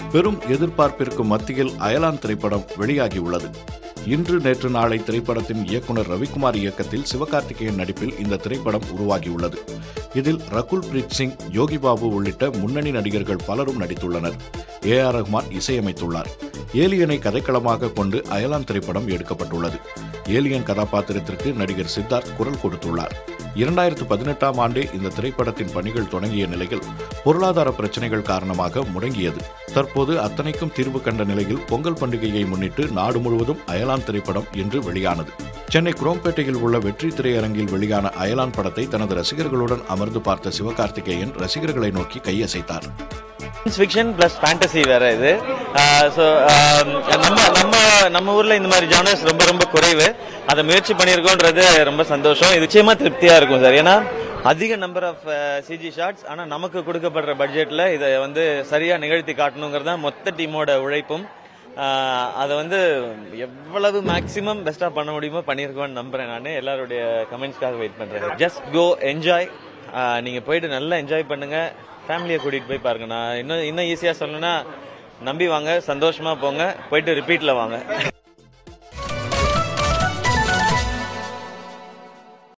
பெரும் எதிர்பார்ப்பிற்கு மத்தியில் அயலான் திரைப்படம் வெளியாகியுள்ளது இன்று நேற்று நாளை திரைப்படத்தின் இயக்குனர் ரவிக்குமார் இயக்கத்தில் சிவகார்த்திகேயன் நடிப்பில் இந்த திரைப்படம் உருவாகியுள்ளது இதில் ரகுல் பிரீத் சிங் யோகி பாபு உள்ளிட்ட முன்னணி நடிகர்கள் பலரும் நடித்துள்ளனர் ஏ ஆர் ரஹ்மான் இசையமைத்துள்ளார் ஏலியனை கதைக்களமாக கொண்டு அயலான் திரைப்படம் எடுக்கப்பட்டுள்ளது ஏலியன் கதாபாத்திரத்திற்கு நடிகர் சித்தார்த் குரல் கொடுத்துள்ளார் இரண்டாயிரத்து பதினெட்டாம் ஆண்டே இந்த திரைப்படத்தின் பணிகள் தொடங்கிய நிலையில் பொருளாதார பிரச்சனைகள் காரணமாக முடங்கியது தற்போது அத்தனைக்கும் தீர்வு கண்ட நிலையில் பொங்கல் பண்டிகையை முன்னிட்டு நாடு முழுவதும் அயலான் திரைப்படம் இன்று வெளியானது சென்னை குரோம்பேட்டையில் உள்ள வெற்றி திரையரங்கில் வெளியான அயலான் படத்தை தனது ரசிகர்களுடன் அமர்ந்து பார்த்த சிவகார்த்திகேயன் ரசிகர்களை நோக்கி கையசைத்தார் சயின்ஸ் ஃபிக்ஷன் பிளஸ் ஃபேண்டசி வேற இது ஸோ நம்ம நம்ம நம்ம ஊர்ல இந்த மாதிரி ஜானர்ஸ் ரொம்ப ரொம்ப குறைவு அதை முயற்சி பண்ணியிருக்கோன்றது ரொம்ப சந்தோஷம் இது நிச்சயமா திருப்தியா இருக்கும் சார் ஏன்னா அதிக நம்பர் ஆஃப் சிஜி ஷாட்ஸ் ஆனா நமக்கு கொடுக்கப்படுற பட்ஜெட்ல இதை வந்து சரியா நிகழ்த்தி காட்டணுங்கிறது தான் மொத்த டீமோட உழைப்பும் ஆஹ் அதை வந்து எவ்வளவு மேக்ஸிமம் பெஸ்டா பண்ண முடியுமோ பண்ணியிருக்கோம்னு நம்புறேன் நான் எல்லாருடைய கமெண்ட்ஸ்க்காக வெயிட் பண்றேன் ஜஸ்ட் கோ என்ஜாய் நீங்க போயிட்டு நல்லா என்ஜாய் பண்ணுங்க ஃபேமிலியை கூட்டிட்டு போய் பாருங்க நான் இன்னும் இன்னும் ஈஸியா சொல்லணும்னா நம்பி வாங்க சந்தோஷமா போங்க போயிட்டு ரிப்பீட்ல வாங்க